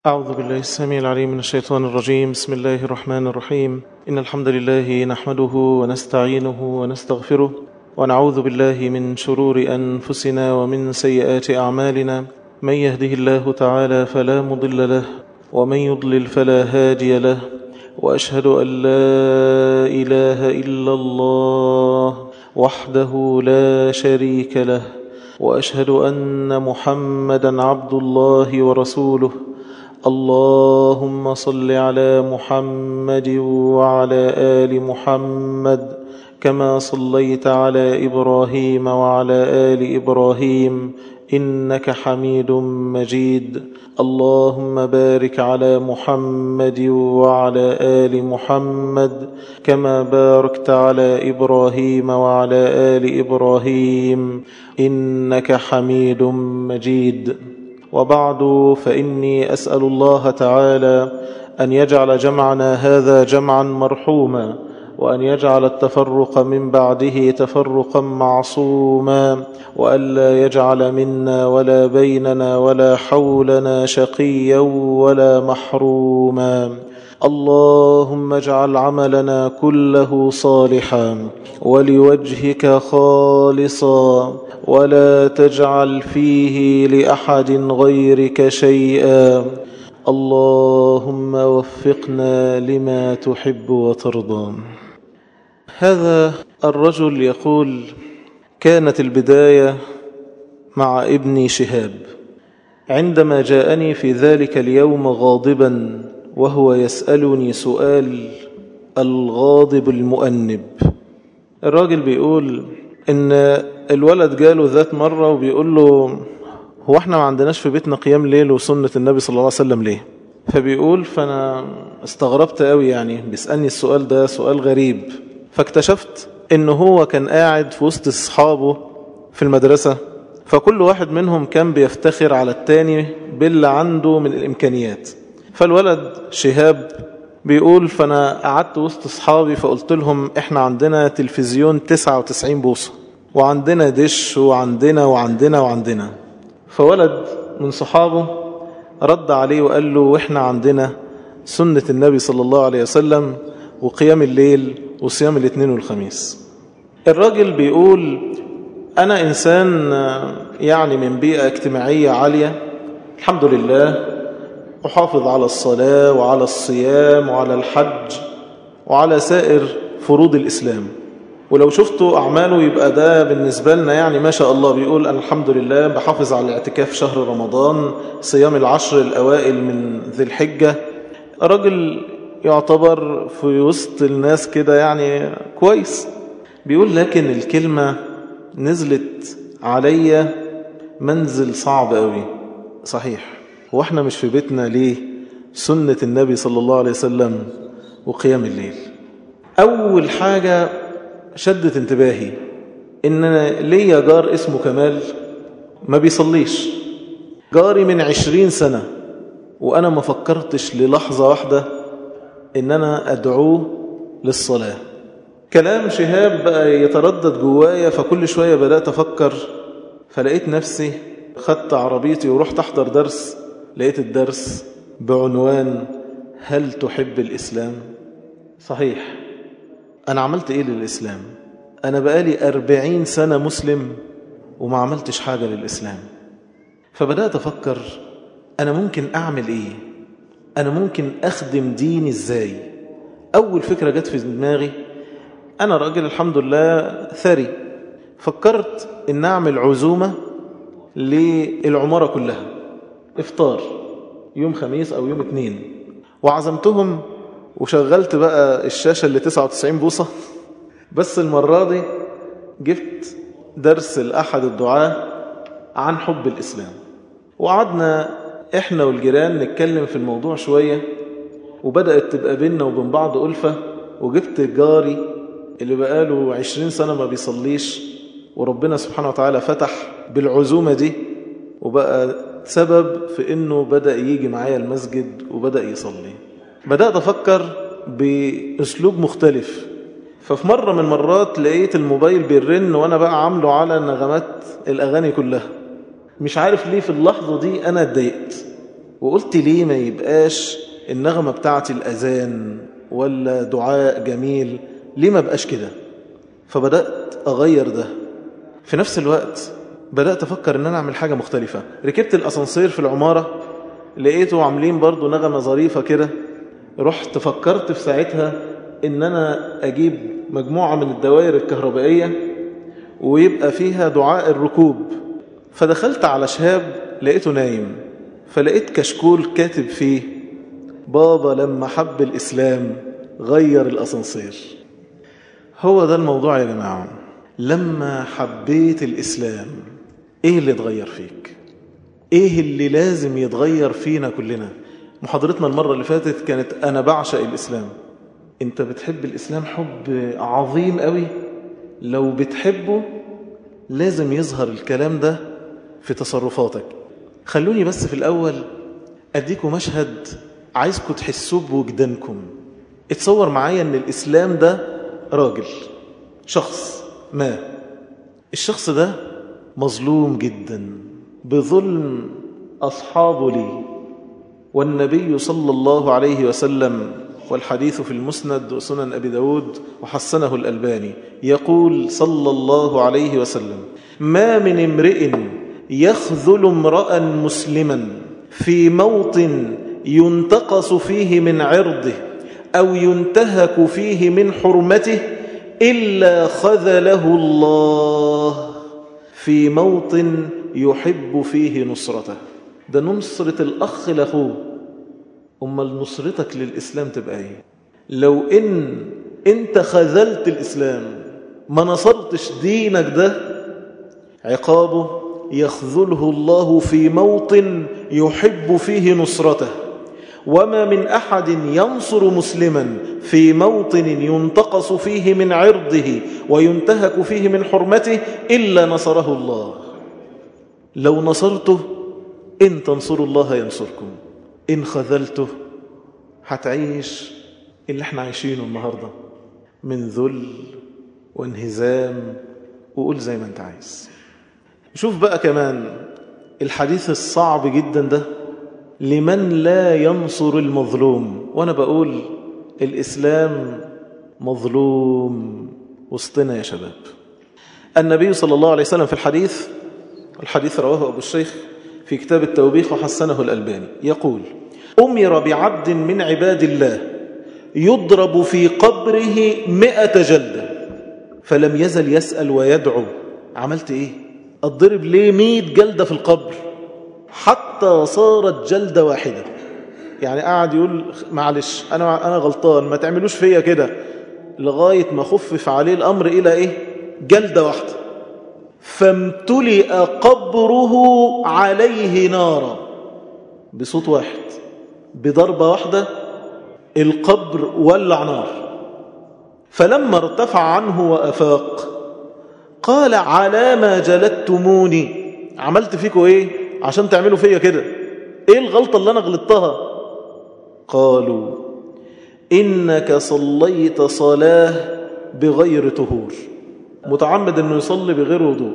أعوذ بالله السميع العليم من الشيطان الرجيم بسم الله الرحمن الرحيم إن الحمد لله نحمده ونستعينه ونستغفره ونعوذ بالله من شرور أنفسنا ومن سيئات أعمالنا من يهده الله تعالى فلا مضل له ومن يضلل فلا هادي له وأشهد أن لا إله إلا الله وحده لا شريك له وأشهد أن محمدا عبد الله ورسوله اللهم صل على محمد وعلى آل محمد كما صليت على إبراهيم وعلى آل إبراهيم إنك حميد مجيد اللهم بارك على محمد وعلى آل محمد كما باركت على إبراهيم وعلى آل إبراهيم إنك حميد مجيد وبعد فإني أسأل الله تعالى أن يجعل جمعنا هذا جمعا مرحوما وأن يجعل التفرق من بعده تفرقا معصوما وألا يجعل منا ولا بيننا ولا حولنا شقيا ولا محروما اللهم اجعل عملنا كله صالحا ولوجهك خالصا ولا تجعل فيه لأحد غيرك شيئا اللهم وفقنا لما تحب وترضى هذا الرجل يقول كانت البداية مع ابني شهاب عندما جاءني في ذلك اليوم غاضبا وهو يسألني سؤال الغاضب المؤنب الراجل بيقول ان الولد جاله ذات مرة وبيقول له هو احنا ما عندناش في بيتنا قيام ليل وسنة النبي صلى الله عليه وسلم ليه فبيقول فانا استغربت قوي يعني بيسألني السؤال ده سؤال غريب فاكتشفت ان هو كان قاعد في وسط اصحابه في المدرسة فكل واحد منهم كان بيفتخر على التاني باللي عنده من الامكانيات فالولد شهاب بيقول فانا قعدت وسط اصحابي فقلت لهم احنا عندنا تلفزيون 99 بوصة وعندنا دش وعندنا وعندنا وعندنا فولد من صحابه رد عليه وقال له واحنا عندنا سنة النبي صلى الله عليه وسلم وقيام الليل وصيام الاثنين والخميس الراجل بيقول أنا إنسان يعني من بيئة اجتماعية عالية الحمد لله أحافظ على الصلاة وعلى الصيام وعلى الحج وعلى سائر فروض الإسلام ولو شفتوا أعماله يبقى ده بالنسبة لنا يعني ما شاء الله بيقول أنا الحمد لله بحافظ على الاعتكاف شهر رمضان صيام العشر الأوائل من ذي الحجة رجل يعتبر في وسط الناس كده يعني كويس بيقول لكن الكلمة نزلت عليا منزل صعب قوي صحيح هو احنا مش في بيتنا ليه سنة النبي صلى الله عليه وسلم وقيام الليل أول حاجة شدت انتباهي إن ليا جار اسمه كمال ما بيصليش جاري من عشرين سنة وأنا ما فكرتش للحظة واحدة إن أنا أدعوه للصلاة كلام شهاب بقى يتردد جوايا فكل شوية بدأت أفكر فلقيت نفسي خدت عربيتي ورحت أحضر درس لقيت الدرس بعنوان هل تحب الإسلام؟ صحيح أنا عملت إيه للإسلام؟ أنا بقالي أربعين سنة مسلم وما عملتش حاجة للإسلام فبدأت أفكر أنا ممكن أعمل إيه؟ أنا ممكن أخدم ديني إزاي؟ أول فكرة جت في دماغي أنا راجل الحمد لله ثري فكرت إن أعمل عزومة للعمارة كلها إفطار يوم خميس أو يوم اثنين وعزمتهم وشغلت بقى الشاشة اللي 99 بوصة بس المرة دي جبت درس لأحد الدعاة عن حب الإسلام وقعدنا إحنا والجيران نتكلم في الموضوع شوية وبدأت تبقى بيننا وبين بعض ألفة وجبت جاري اللي بقاله عشرين سنة ما بيصليش وربنا سبحانه وتعالى فتح بالعزومة دي وبقى سبب في انه بدأ يجي معايا المسجد وبدأ يصلي بدأت أفكر بأسلوب مختلف ففي مرة من المرات لقيت الموبايل بيرن وأنا بقى عامله على نغمات الأغاني كلها مش عارف ليه في اللحظة دي أنا اتضايقت وقلت ليه ما يبقاش النغمة بتاعت الأذان ولا دعاء جميل ليه ما بقاش كده فبدأت أغير ده في نفس الوقت بدأت أفكر أن أنا أعمل حاجة مختلفة ركبت الأسانسير في العمارة لقيته عاملين برضو نغمة ظريفة كده رحت فكرت في ساعتها أن أنا أجيب مجموعة من الدوائر الكهربائية ويبقى فيها دعاء الركوب فدخلت على شهاب لقيته نايم فلقيت كشكول كاتب فيه بابا لما حب الإسلام غير الأسانسير هو ده الموضوع يا جماعة لما حبيت الإسلام إيه اللي اتغير فيك إيه اللي لازم يتغير فينا كلنا محاضرتنا المرة اللي فاتت كانت أنا بعشق الإسلام أنت بتحب الإسلام حب عظيم قوي لو بتحبه لازم يظهر الكلام ده في تصرفاتك خلوني بس في الأول أديكم مشهد عايزكم تحسوه بوجدانكم اتصور معايا أن الإسلام ده راجل شخص ما الشخص ده مظلوم جدا بظلم أصحابه لي والنبي صلى الله عليه وسلم والحديث في المسند وسنن أبي داود وحسنه الألباني يقول صلى الله عليه وسلم ما من امرئ يخذل امرأ مسلما في موطن ينتقص فيه من عرضه أو ينتهك فيه من حرمته إلا خذله الله في موطن يحب فيه نصرته ده نصرة الأخ لأخوه أما نصرتك للإسلام تبقى إيه لو إن أنت خذلت الإسلام ما نصرتش دينك ده عقابه يخذله الله في موطن يحب فيه نصرته وما من أحد ينصر مسلما في موطن ينتقص فيه من عرضه وينتهك فيه من حرمته إلا نصره الله لو نصرته إن تنصروا الله ينصركم إن خذلته هتعيش اللي احنا عايشينه النهاردة من ذل وانهزام وقول زي ما انت عايز شوف بقى كمان الحديث الصعب جدا ده لمن لا ينصر المظلوم وانا بقول الإسلام مظلوم وسطنا يا شباب النبي صلى الله عليه وسلم في الحديث الحديث رواه أبو الشيخ في كتاب التوبيخ وحسنه الألباني يقول أمر بعبد من عباد الله يضرب في قبره مئة جلدة فلم يزل يسأل ويدعو عملت إيه؟ أضرب ليه مئة جلدة في القبر حتى صارت جلدة واحدة يعني قاعد يقول معلش أنا, أنا غلطان ما تعملوش فيا كده لغاية ما خفف عليه الأمر إلى إيه؟ جلدة واحدة فامتلئ قبره عليه نارا بصوت واحد بضربة واحدة القبر ولع نار فلما ارتفع عنه وأفاق قال على ما جلدتموني عملت فيكم ايه عشان تعملوا فيا كده ايه الغلطة اللي انا غلطتها قالوا إنك صليت صلاة بغير طهور متعمد أنه يصلي بغير وضوء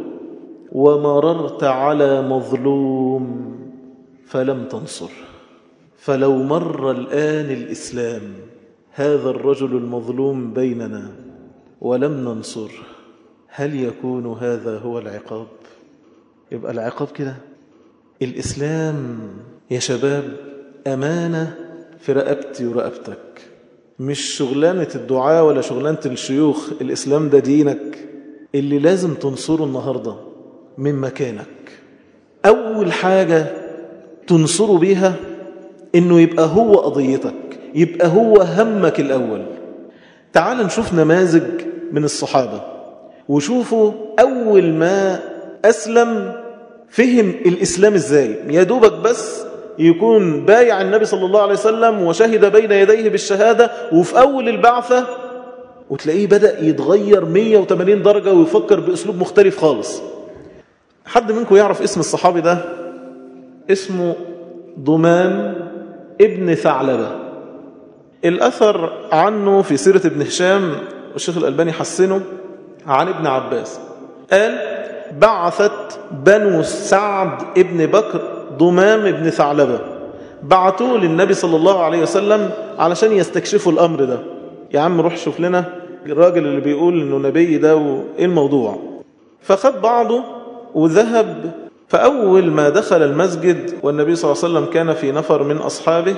ومررت على مظلوم فلم تنصر فلو مر الآن الإسلام هذا الرجل المظلوم بيننا ولم ننصر هل يكون هذا هو العقاب يبقى العقاب كده الإسلام يا شباب أمانة في رقبتي ورقبتك مش شغلانة الدعاء ولا شغلانة الشيوخ الإسلام ده دينك اللي لازم تنصره النهاردة من مكانك أول حاجة تنصره بيها إنه يبقى هو قضيتك يبقى هو همك الأول تعال نشوف نماذج من الصحابة وشوفوا أول ما أسلم فهم الإسلام إزاي يا دوبك بس يكون بايع النبي صلى الله عليه وسلم وشهد بين يديه بالشهادة وفي أول البعثة وتلاقيه بدأ يتغير 180 درجة ويفكر بأسلوب مختلف خالص حد منكم يعرف اسم الصحابي ده اسمه ضمان ابن ثعلبة الأثر عنه في سيرة ابن هشام والشيخ الألباني حسنه عن ابن عباس قال بعثت بنو سعد ابن بكر ضمام ابن ثعلبة بعتوه للنبي صلى الله عليه وسلم علشان يستكشفوا الأمر ده يا عم روح شوف لنا الراجل اللي بيقول انه نبي ده وايه الموضوع فخد بعضه وذهب فأول ما دخل المسجد والنبي صلى الله عليه وسلم كان في نفر من أصحابه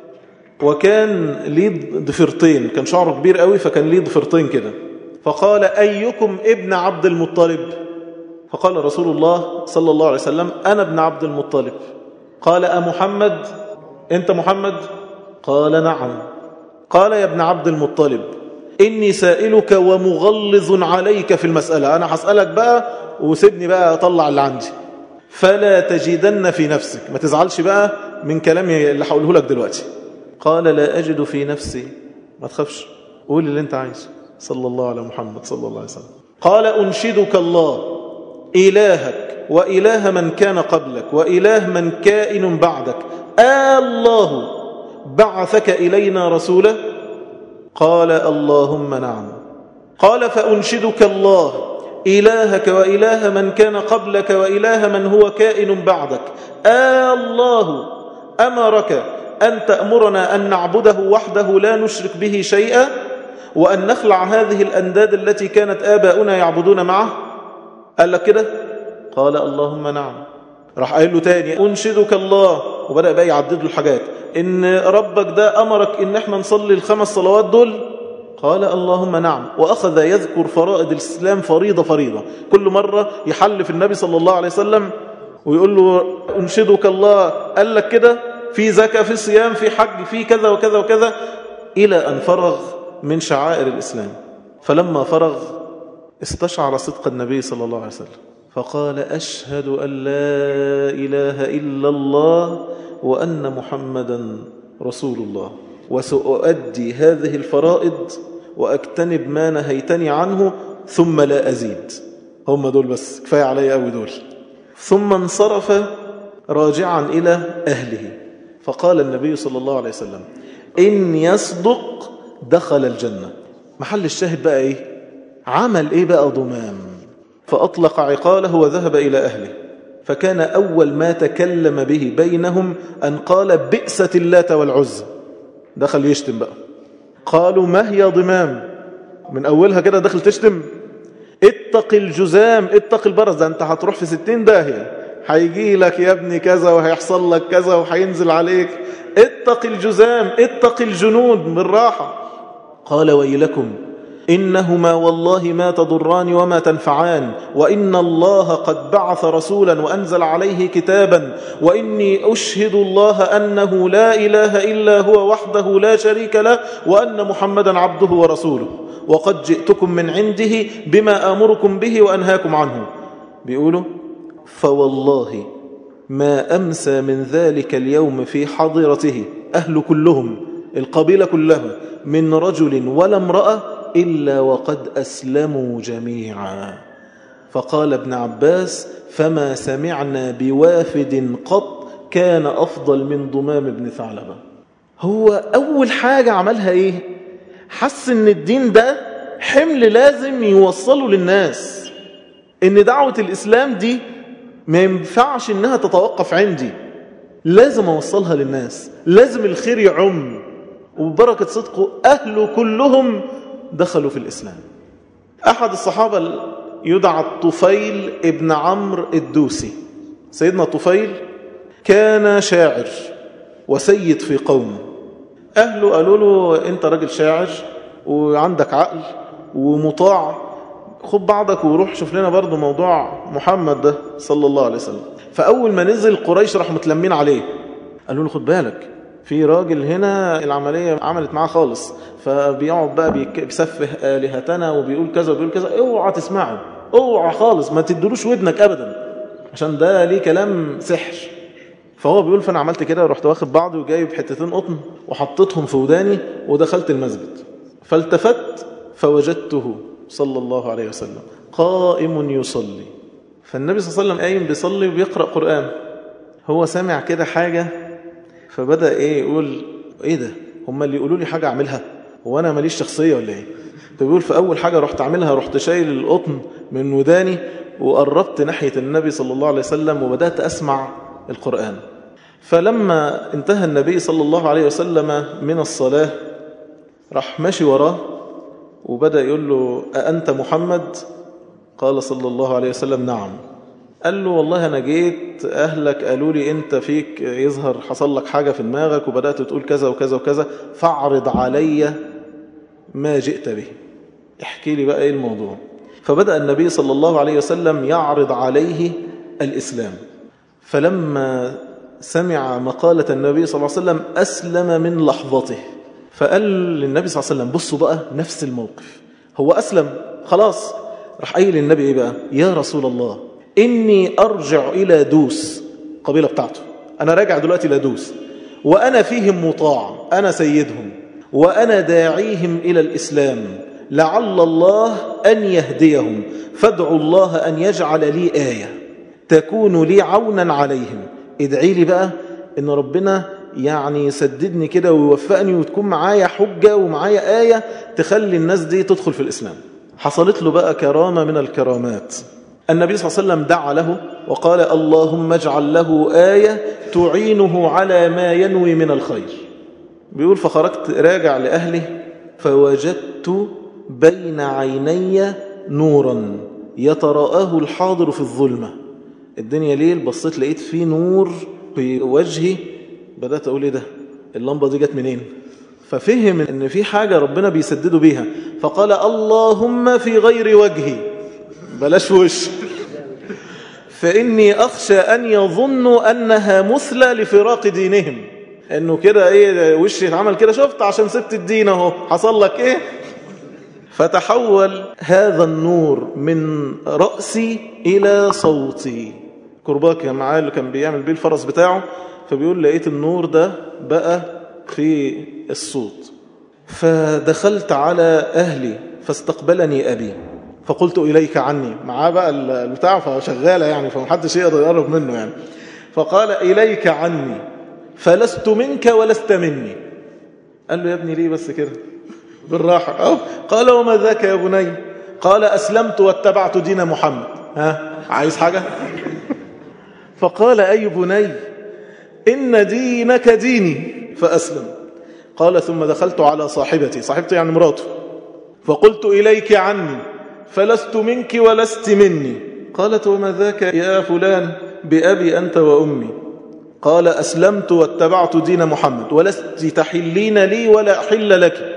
وكان ليه ضفرتين كان شعره كبير قوي فكان ليه ضفرتين كده فقال أيكم ابن عبد المطلب فقال رسول الله صلى الله عليه وسلم أنا ابن عبد المطلب قال أمحمد أنت محمد قال نعم قال يا ابن عبد المطلب إني سائلك ومغلظ عليك في المسألة أنا هسألك بقى وسيبني بقى أطلع اللي عندي فلا تجدن في نفسك ما تزعلش بقى من كلامي اللي هقوله لك دلوقتي قال لا أجد في نفسي ما تخافش قول اللي انت عايزه صلى الله على محمد صلى الله عليه وسلم قال أنشدك الله إلهك وإله من كان قبلك وإله من كائن بعدك آه الله بعثك إلينا رسولا قال اللهم نعم قال فأنشدك الله إلهك وإله من كان قبلك وإله من هو كائن بعدك آه الله أمرك أن تأمرنا أن نعبده وحده لا نشرك به شيئا وأن نخلع هذه الأنداد التي كانت آباؤنا يعبدون معه قال لك كده قال اللهم نعم راح قايل له تاني أنشدك الله وبدأ بقى يعدد له الحاجات إن ربك ده أمرك إن احنا نصلي الخمس صلوات دول قال اللهم نعم وأخذ يذكر فرائض الإسلام فريضة فريضة كل مرة يحلف النبي صلى الله عليه وسلم ويقول له أنشدك الله قال لك كده في زكاة في صيام في حج في كذا وكذا وكذا إلى أن فرغ من شعائر الإسلام فلما فرغ استشعر صدق النبي صلى الله عليه وسلم فقال أشهد أن لا إله إلا الله وأن محمدا رسول الله وسأؤدي هذه الفرائض وأجتنب ما نهيتني عنه ثم لا أزيد هم دول بس كفاية علي أوي دول ثم انصرف راجعا إلى أهله فقال النبي صلى الله عليه وسلم إن يصدق دخل الجنة محل الشاهد بقى إيه عمل إيه بقى ضمام فأطلق عقاله وذهب إلى أهله فكان أول ما تكلم به بينهم أن قال بئست اللات والعز دخل يشتم بقى قالوا ما هي ضمام من أولها كده دخل تشتم اتق الجزام اتق البرز ده انت هتروح في ستين داهية هيجي لك يا ابني كذا وهيحصل لك كذا وهينزل عليك اتق الجزام اتق الجنود بالراحة قال ويلكم إنهما والله ما تضران وما تنفعان وإن الله قد بعث رسولا وأنزل عليه كتابا وإني أشهد الله أنه لا إله إلا هو وحده لا شريك له وأن محمدا عبده ورسوله وقد جئتكم من عنده بما آمركم به وأنهاكم عنه بيقولوا فوالله ما أمسى من ذلك اليوم في حضرته أهل كلهم القبيلة كلها من رجل ولا امرأة إلا وقد أسلموا جميعا فقال ابن عباس فما سمعنا بوافد قط كان أفضل من ضمام بن ثعلبة هو أول حاجة عملها إيه حس إن الدين ده حمل لازم يوصله للناس إن دعوة الإسلام دي ما ينفعش إنها تتوقف عندي لازم أوصلها للناس لازم الخير يعم وببركة صدقه أهله كلهم دخلوا في الإسلام أحد الصحابة يدعى الطفيل ابن عمرو الدوسي سيدنا الطفيل كان شاعر وسيد في قومه أهله قالوا له أنت راجل شاعر وعندك عقل ومطاع خد بعضك وروح شوف لنا برضو موضوع محمد ده صلى الله عليه وسلم فأول ما نزل قريش راح متلمين عليه قالوا له خد بالك في راجل هنا العملية عملت معاه خالص فبيقعد بقى بيسفه آلهتنا وبيقول كذا وبيقول كذا اوعى تسمعه اوعى خالص ما تدلوش ودنك أبدا عشان ده ليه كلام سحر فهو بيقول فأنا عملت كده ورحت واخد بعضي وجايب حتتين قطن وحطيتهم في وداني ودخلت المسجد فالتفت فوجدته صلى الله عليه وسلم قائم يصلي فالنبي صلى الله عليه وسلم قايم بيصلي وبيقرأ قرآن هو سامع كده حاجة فبدأ ايه يقول ايه ده هم اللي يقولوا لي حاجة اعملها هو انا ماليش شخصية ولا ايه فبيقول في اول حاجة رحت اعملها رحت شايل القطن من وداني وقربت ناحية النبي صلى الله عليه وسلم وبدأت اسمع القرآن فلما انتهى النبي صلى الله عليه وسلم من الصلاة راح ماشي وراه وبدأ يقول له أأنت محمد قال صلى الله عليه وسلم نعم قال له والله أنا جيت أهلك قالوا لي أنت فيك يظهر حصل لك حاجة في دماغك وبدأت تقول كذا وكذا وكذا فاعرض علي ما جئت به احكي لي بقى إيه الموضوع فبدأ النبي صلى الله عليه وسلم يعرض عليه الإسلام فلما سمع مقالة النبي صلى الله عليه وسلم أسلم من لحظته فقال للنبي صلى الله عليه وسلم بصوا بقى نفس الموقف هو أسلم خلاص راح قايل للنبي إيه بقى يا رسول الله إني أرجع إلى دوس قبيلة بتاعته أنا راجع دلوقتي إلى دوس وأنا فيهم مطاع أنا سيدهم وأنا داعيهم إلى الإسلام لعل الله أن يهديهم فادعوا الله أن يجعل لي آية تكون لي عونا عليهم ادعي لي بقى إن ربنا يعني يسددني كده ويوفقني وتكون معايا حجة ومعايا آية تخلي الناس دي تدخل في الإسلام حصلت له بقى كرامة من الكرامات النبي صلى الله عليه وسلم دعا له وقال اللهم اجعل له آية تعينه على ما ينوي من الخير بيقول فخرجت راجع لأهلي فوجدت بين عيني نورا يتراءاه الحاضر في الظلمة الدنيا ليل بصيت لقيت فيه نور في وجهي بدأت أقول إيه ده اللمبة دي جت منين ففهم ان في حاجة ربنا بيسدده بيها فقال اللهم في غير وجهي بلاش وش فإني أخشى أن يظنوا أنها مثلى لفراق دينهم أنه كده إيه وشي اتعمل كده شفت عشان سبت الدين اهو حصل لك إيه فتحول هذا النور من رأسي إلى صوتي كرباك معاه اللي كان بيعمل بيه الفرس بتاعه فبيقول لقيت النور ده بقى في الصوت فدخلت على أهلي فاستقبلني أبي فقلت إليك عني معاه بقى البتاع فشغالة يعني فمحدش يقدر يقرب منه يعني فقال إليك عني فلست منك ولست مني قال له يا ابني ليه بس كده بالراحة أو قال وما ذاك يا بني قال أسلمت واتبعت دين محمد ها عايز حاجة فقال أي بني إن دينك ديني فأسلم قال ثم دخلت على صاحبتي صاحبتي يعني مراته فقلت إليك عني فلست منك ولست مني قالت وما ذاك يا فلان بأبي أنت وأمي قال أسلمت واتبعت دين محمد ولست تحلين لي ولا أحل لك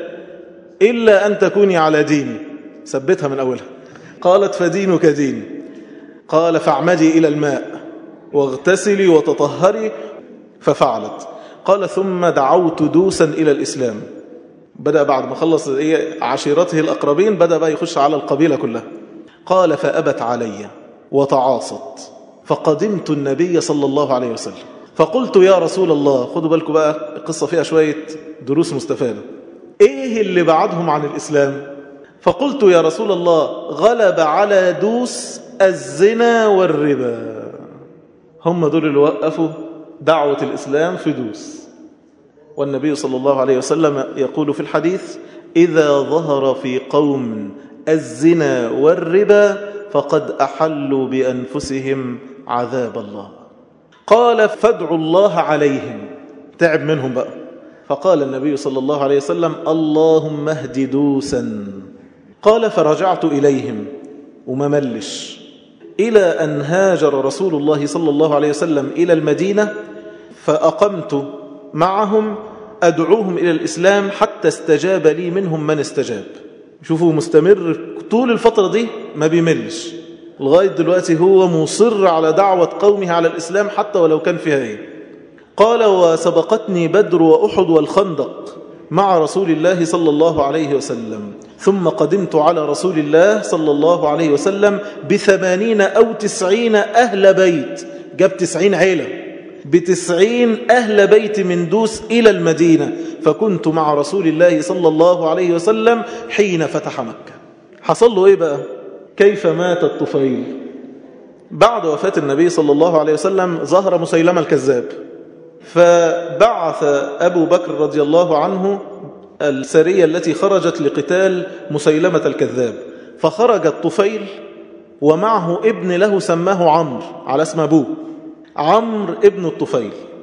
إلا أن تكوني على ديني ثبتها من أولها قالت فدينك ديني قال فاعمدي إلى الماء واغتسلي وتطهري ففعلت قال ثم دعوت دوسا إلى الإسلام بدأ بعد ما خلص عشيرته الأقربين بدأ بقى يخش على القبيلة كلها قال فأبت علي وتعاصت فقدمت النبي صلى الله عليه وسلم فقلت يا رسول الله خدوا بالكم بقى القصة فيها شوية دروس مستفادة ايه اللي بعدهم عن الإسلام فقلت يا رسول الله غلب على دوس الزنا والربا هم دول اللي وقفوا دعوة الإسلام في دوس والنبي صلى الله عليه وسلم يقول في الحديث إذا ظهر في قوم الزنا والربا فقد أحلوا بأنفسهم عذاب الله قال فادعوا الله عليهم تعب منهم بقى فقال النبي صلى الله عليه وسلم اللهم اهد دوسا قال فرجعت إليهم وما ملش إلى أن هاجر رسول الله صلى الله عليه وسلم إلى المدينة فأقمت معهم أدعوهم إلى الإسلام حتى استجاب لي منهم من استجاب شوفوا مستمر طول الفترة دي ما بيملش لغاية دلوقتي هو مصر على دعوة قومه على الإسلام حتى ولو كان فيها إيه قال وسبقتني بدر وأحد والخندق مع رسول الله صلى الله عليه وسلم ثم قدمت على رسول الله صلى الله عليه وسلم بثمانين أو تسعين أهل بيت جاب تسعين عيلة بتسعين أهل بيت من دوس إلى المدينة فكنت مع رسول الله صلى الله عليه وسلم حين فتح مكة حصل له إيه بقى كيف مات الطفيل بعد وفاة النبي صلى الله عليه وسلم ظهر مسيلمة الكذاب فبعث أبو بكر رضي الله عنه السرية التي خرجت لقتال مسيلمة الكذاب فخرج الطفيل ومعه ابن له سماه عمرو على اسم أبوه عمرو ابن الطفيل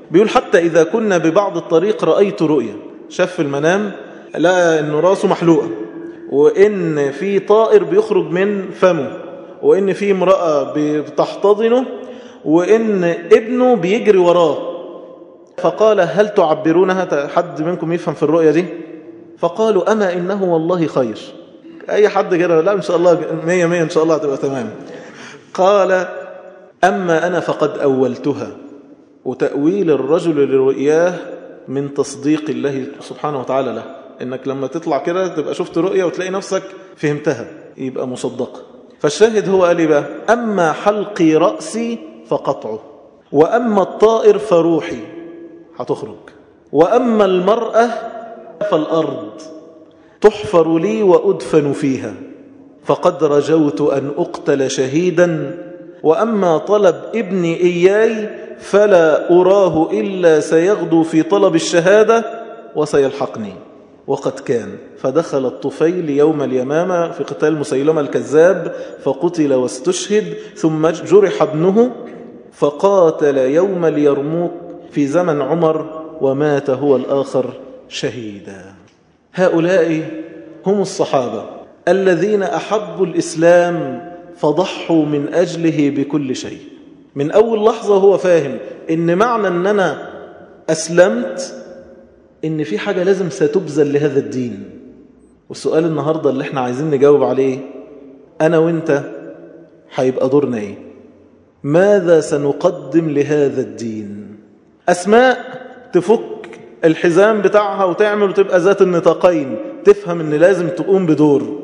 بيقول حتى إذا كنا ببعض الطريق رأيت رؤيا شاف في المنام لقى أنه راسه محلوقة وإن في طائر بيخرج من فمه وإن في امرأة بتحتضنه وإن ابنه بيجري وراه فقال هل تعبرونها حد منكم يفهم في الرؤيا دي فقالوا أما إنه والله خير أي حد كده لا إن شاء الله مية مية إن شاء الله هتبقى تمام قال أما أنا فقد أولتها وتأويل الرجل لرؤياه من تصديق الله سبحانه وتعالى له إنك لما تطلع كده تبقى شفت رؤية وتلاقي نفسك فهمتها يبقى مصدقة فالشاهد هو قال بقى أما حلقي رأسي فقطعه وأما الطائر فروحي هتخرج وأما المرأة فالأرض تحفر لي وأدفن فيها فقد رجوت أن أقتل شهيدا وأما طلب ابني إياي فلا أراه إلا سيغدو في طلب الشهادة وسيلحقني وقد كان فدخل الطفيل يوم اليمامة في قتال مسيلمة الكذاب فقتل واستشهد ثم جرح ابنه فقاتل يوم اليرموك في زمن عمر ومات هو الآخر شهيدا هؤلاء هم الصحابة الذين أحبوا الإسلام فضحوا من أجله بكل شيء من أول لحظة هو فاهم إن معنى أن أنا أسلمت إن في حاجة لازم ستبذل لهذا الدين والسؤال النهاردة اللي احنا عايزين نجاوب عليه أنا وإنت هيبقى دورنا إيه ماذا سنقدم لهذا الدين أسماء تفك الحزام بتاعها وتعمل وتبقى ذات النطاقين تفهم ان لازم تقوم بدور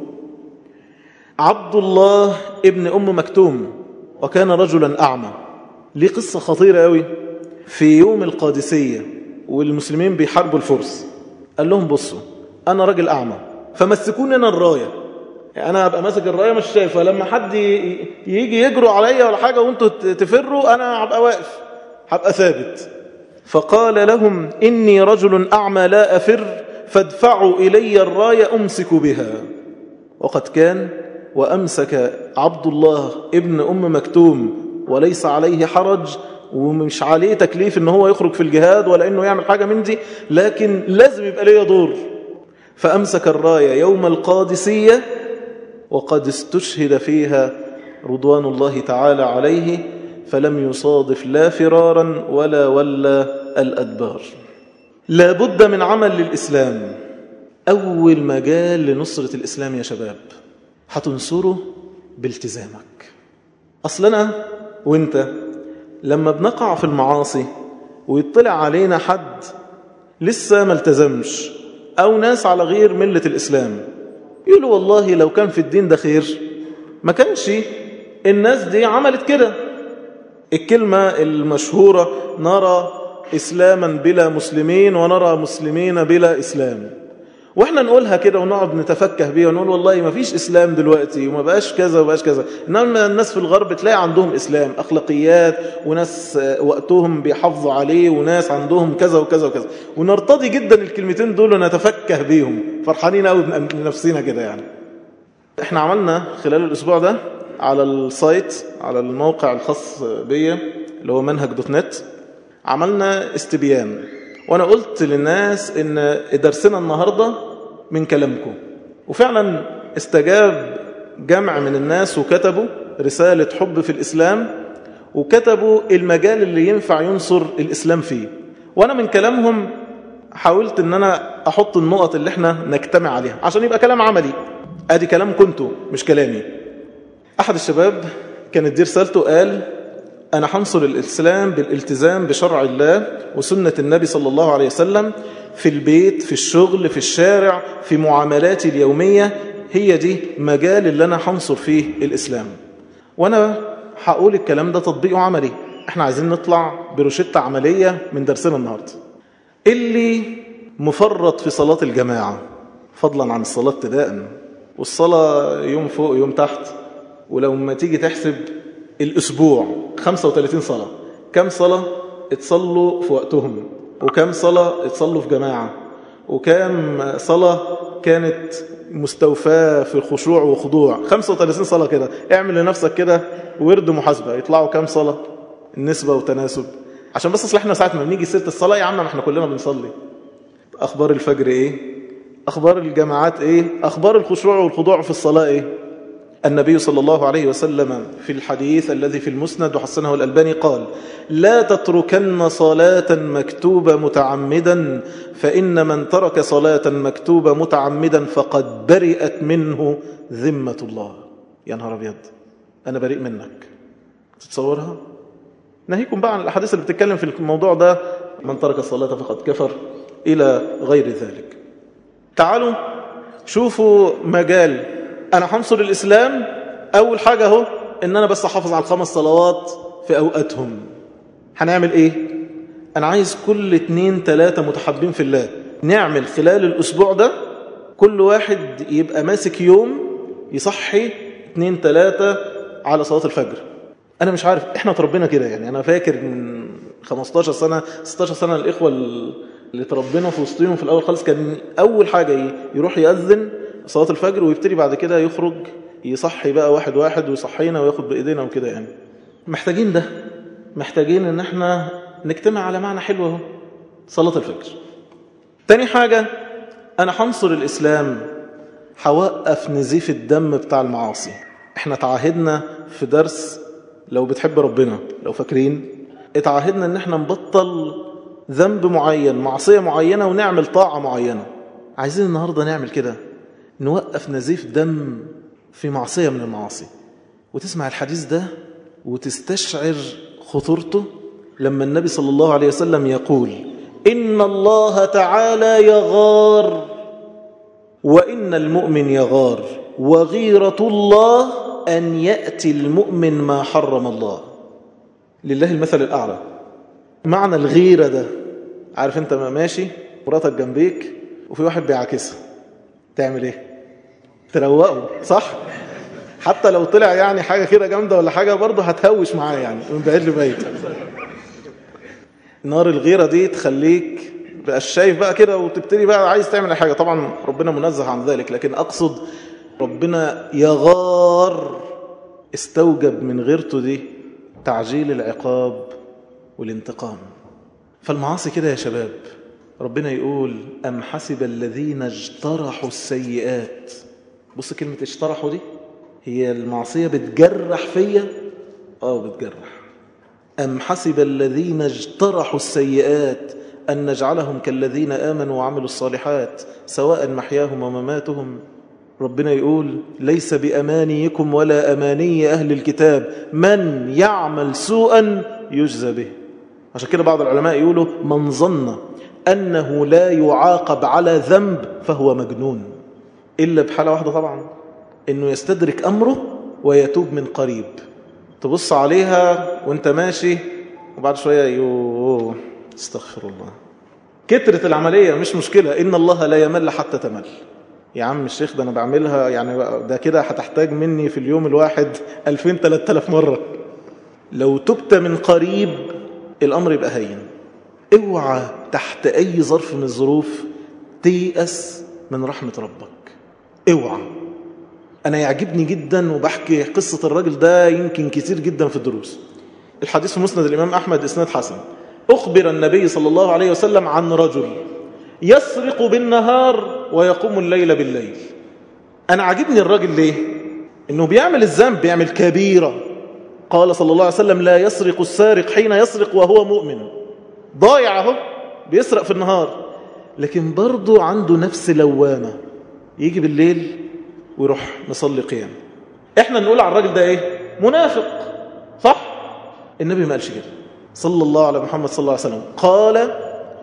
عبد الله ابن أم مكتوم وكان رجلا أعمى ليه قصة خطيرة قوي في يوم القادسية والمسلمين بيحاربوا الفرس قال لهم بصوا أنا راجل أعمى فمسكوني أنا الراية يعني أنا أبقى ماسك الراية مش شايفة لما حد يجي يجروا عليا ولا حاجة وانتوا تفروا أنا هبقى واقف هبقى ثابت فقال لهم إني رجل أعمى لا أفر فادفعوا إلي الراية أمسك بها وقد كان وأمسك عبد الله ابن أم مكتوم وليس عليه حرج ومش عليه تكليف ان هو يخرج في الجهاد ولا انه يعمل حاجة من دي لكن لازم يبقى ليه دور فأمسك الراية يوم القادسية وقد استشهد فيها رضوان الله تعالى عليه فلم يصادف لا فرارا ولا ولا الأدبار لا بد من عمل للإسلام أول مجال لنصرة الإسلام يا شباب هتنصره بالتزامك أصلنا وانت لما بنقع في المعاصي ويطلع علينا حد لسه ما التزمش أو ناس على غير ملة الإسلام يقولوا والله لو كان في الدين ده خير ما كانش الناس دي عملت كده الكلمة المشهورة نرى إسلاما بلا مسلمين ونرى مسلمين بلا إسلام واحنا نقولها كده ونقعد نتفكه بيها ونقول والله ما فيش إسلام دلوقتي وما بقاش كذا وما بقاش كذا إنما الناس في الغرب تلاقي عندهم إسلام أخلاقيات وناس وقتهم بيحافظوا عليه وناس عندهم كذا وكذا وكذا ونرتضي جدا الكلمتين دول ونتفكه بيهم فرحانين قوي بنفسنا كده يعني احنا عملنا خلال الأسبوع ده على السايت على الموقع الخاص بيا اللي هو منهج دوت نت عملنا استبيان وانا قلت للناس ان درسنا النهاردة من كلامكم وفعلا استجاب جمع من الناس وكتبوا رسالة حب في الإسلام وكتبوا المجال اللي ينفع ينصر الإسلام فيه وانا من كلامهم حاولت ان انا احط النقط اللي احنا نجتمع عليها عشان يبقى كلام عملي ادي كلام كنتوا مش كلامي احد الشباب كانت دي رسالته قال أنا حنصر الإسلام بالالتزام بشرع الله وسنة النبي صلى الله عليه وسلم في البيت في الشغل في الشارع في معاملاتي اليومية هي دي مجال اللي أنا حنصر فيه الإسلام وأنا هقول الكلام ده تطبيقه عملي احنا عايزين نطلع بروشتة عملية من درسنا النهاردة اللي مفرط في صلاة الجماعة فضلا عن الصلاة ابتداء والصلاة يوم فوق يوم تحت ولو ما تيجي تحسب الأسبوع 35 صلاة كم صلاة اتصلوا في وقتهم وكم صلاة اتصلوا في جماعة وكم صلاة كانت مستوفاة في خشوع وخضوع 35 صلاة كده اعمل لنفسك كده ورد محاسبة يطلعوا كم صلاة النسبة وتناسب عشان بس اصل احنا ساعه ما بنيجي سيره الصلاه يا عم ما احنا كلنا بنصلي اخبار الفجر ايه اخبار الجماعات ايه اخبار الخشوع والخضوع في الصلاه ايه النبي صلى الله عليه وسلم في الحديث الذي في المسند وحسنه الألباني قال لا تتركن صلاة مكتوبة متعمدا فإن من ترك صلاة مكتوبة متعمدا فقد برئت منه ذمة الله يا نهار أبيض أنا بريء منك تتصورها ناهيكم بقى عن الأحاديث اللي بتتكلم في الموضوع ده من ترك الصلاة فقد كفر إلى غير ذلك تعالوا شوفوا مجال أنا هنصر الإسلام أول حاجة اهو إن أنا بس أحافظ على الخمس صلوات في أوقاتهم هنعمل إيه؟ أنا عايز كل اتنين تلاتة متحبين في الله نعمل خلال الأسبوع ده كل واحد يبقى ماسك يوم يصحي اتنين تلاتة على صلاة الفجر أنا مش عارف إحنا تربينا كده يعني أنا فاكر من 15 سنة 16 سنة الإخوة اللي تربينا في وسطهم في الأول خالص كان أول حاجة يروح يأذن صلاة الفجر ويبتدي بعد كده يخرج يصحي بقى واحد واحد ويصحينا وياخد بإيدينا وكده يعني محتاجين ده محتاجين ان احنا نجتمع على معنى حلو اهو صلاة الفجر تاني حاجة انا هنصر الاسلام هوقف نزيف الدم بتاع المعاصي احنا تعاهدنا في درس لو بتحب ربنا لو فاكرين اتعاهدنا ان احنا نبطل ذنب معين معصية معينة ونعمل طاعة معينة عايزين النهاردة نعمل كده نوقف نزيف دم في معصية من المعاصي وتسمع الحديث ده وتستشعر خطورته لما النبي صلى الله عليه وسلم يقول إن الله تعالى يغار وإن المؤمن يغار وغيرة الله أن يأتي المؤمن ما حرم الله لله المثل الأعلى معنى الغيرة ده عارف انت ما ماشي مراتك جنبيك وفي واحد بيعاكسها تعمل ايه تروقه صح حتى لو طلع يعني حاجة كده جامدة ولا حاجة برضه هتهوش معاه يعني من بعيد لبعيد نار الغيرة دي تخليك بقى شايف بقى كده وتبتدي بقى عايز تعمل حاجة طبعا ربنا منزه عن ذلك لكن أقصد ربنا يغار استوجب من غيرته دي تعجيل العقاب والانتقام فالمعاصي كده يا شباب ربنا يقول أم حسب الذين اجترحوا السيئات بص كلمة اجترحوا دي هي المعصية بتجرح فيا اه بتجرح أم حسب الذين اجترحوا السيئات أن نجعلهم كالذين آمنوا وعملوا الصالحات سواء محياهم ومماتهم ربنا يقول ليس بأمانيكم ولا أماني أهل الكتاب من يعمل سوءا يجزى به عشان كده بعض العلماء يقولوا من ظن أنه لا يعاقب على ذنب فهو مجنون إلا بحالة واحدة طبعا أنه يستدرك أمره ويتوب من قريب تبص عليها وانت ماشي وبعد شوية يوه استغفر الله كترة العملية مش مشكلة إن الله لا يمل حتى تمل يا عم الشيخ ده أنا بعملها يعني ده كده هتحتاج مني في اليوم الواحد 2000 3000 مرة لو تبت من قريب الأمر يبقى هين اوعى تحت أي ظرف من الظروف تيأس من رحمة ربك اوعى أنا يعجبني جدا وبحكي قصة الراجل ده يمكن كتير جدا في الدروس الحديث في مسند الإمام أحمد إسناد حسن أخبر النبي صلى الله عليه وسلم عن رجل يسرق بالنهار ويقوم الليل بالليل أنا عجبني الراجل ليه إنه بيعمل الذنب بيعمل كبيرة قال صلى الله عليه وسلم لا يسرق السارق حين يسرق وهو مؤمن ضايع اهو بيسرق في النهار لكن برضه عنده نفس لوامة يجي بالليل ويروح مصلي قيام احنا نقول على الراجل ده ايه منافق صح النبي ما قالش كده صلى الله على محمد صلى الله عليه وسلم قال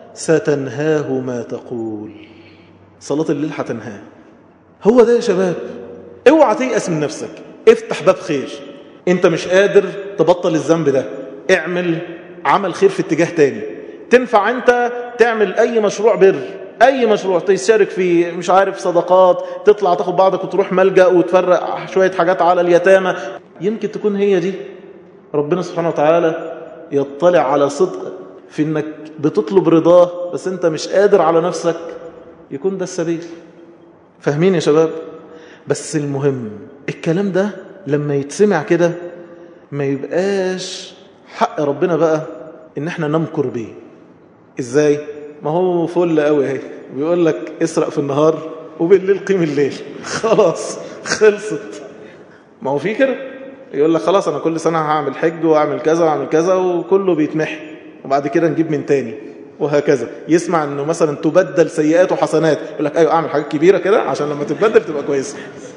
ستنهاه ما تقول صلاة الليل هتنهاه هو ده يا شباب اوعى تيأس من نفسك افتح باب خير انت مش قادر تبطل الذنب ده اعمل عمل خير في اتجاه تاني تنفع انت تعمل اي مشروع بر اي مشروع تشارك في مش عارف صدقات تطلع تاخد بعضك وتروح ملجأ وتفرق شوية حاجات على اليتامى يمكن تكون هي دي ربنا سبحانه وتعالى يطلع على صدق في انك بتطلب رضاه بس انت مش قادر على نفسك يكون ده السبيل فاهمين يا شباب بس المهم الكلام ده لما يتسمع كده ما يبقاش حق ربنا بقى ان احنا نمكر به ازاي ما هو فل قوي اهي بيقول لك اسرق في النهار وبالليل قيم الليل خلاص خلصت ما هو في كده يقول لك خلاص انا كل سنه هعمل حج واعمل كذا واعمل كذا وكله بيتمحي وبعد كده نجيب من تاني وهكذا يسمع انه مثلا تبدل سيئات وحسنات يقول لك ايوه اعمل حاجات كبيره كده عشان لما تتبدل تبقى كويسه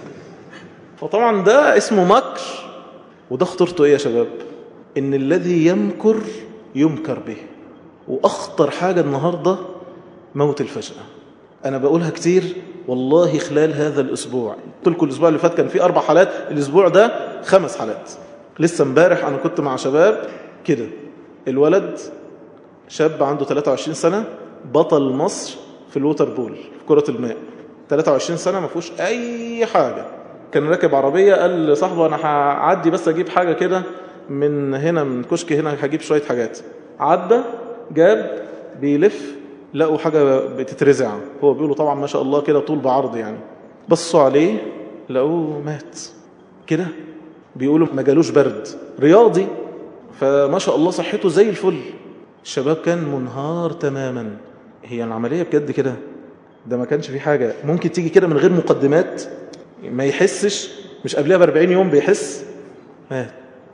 فطبعا ده اسمه مكر وده خطورته ايه يا شباب ان الذي يمكر يمكر به واخطر حاجه النهارده موت الفجاه انا بقولها كتير والله خلال هذا الاسبوع قلت لكم الاسبوع اللي فات كان في اربع حالات الاسبوع ده خمس حالات لسه امبارح انا كنت مع شباب كده الولد شاب عنده 23 سنه بطل مصر في الووتر بول في كره الماء 23 سنه ما فيهوش اي حاجه كان راكب عربيه قال لصاحبه انا هعدي بس اجيب حاجه كده من هنا من كشك هنا هجيب شويه حاجات عدى جاب بيلف لقوا حاجة بتترزع هو بيقولوا طبعا ما شاء الله كده طول بعرض يعني بصوا عليه لقوه مات كده بيقولوا ما جالوش برد رياضي فما شاء الله صحته زي الفل الشباب كان منهار تماما هي العملية بجد كده ده ما كانش في حاجة ممكن تيجي كده من غير مقدمات ما يحسش مش قبلها ب 40 يوم بيحس مات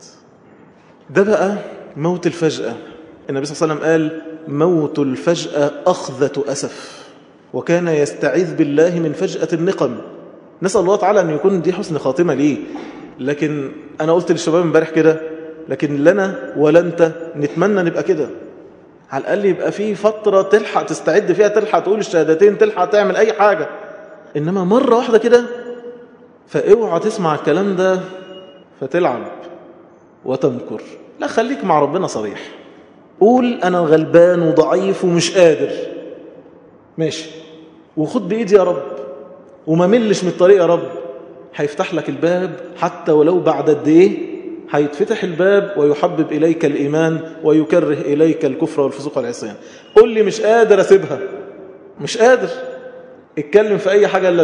ده بقى موت الفجأة النبي صلى الله عليه وسلم قال موت الفجأة أخذة أسف وكان يستعيذ بالله من فجأة النقم نسأل الله تعالى أن يكون دي حسن خاتمة ليه لكن أنا قلت للشباب امبارح كده لكن لنا ولا أنت نتمنى نبقى كده على الأقل يبقى في فترة تلحق تستعد فيها تلحق تقول الشهادتين تلحق تعمل أي حاجة إنما مرة واحدة كده فاوعى تسمع الكلام ده فتلعب وتمكر لا خليك مع ربنا صريح قول أنا غلبان وضعيف ومش قادر ماشي وخد بإيدي يا رب وما ملش من الطريق يا رب هيفتح لك الباب حتى ولو بعد قد ايه هيتفتح الباب ويحبب إليك الإيمان ويكره إليك الكفر والفسوق والعصيان قول لي مش قادر أسيبها مش قادر اتكلم في أي حاجة إلا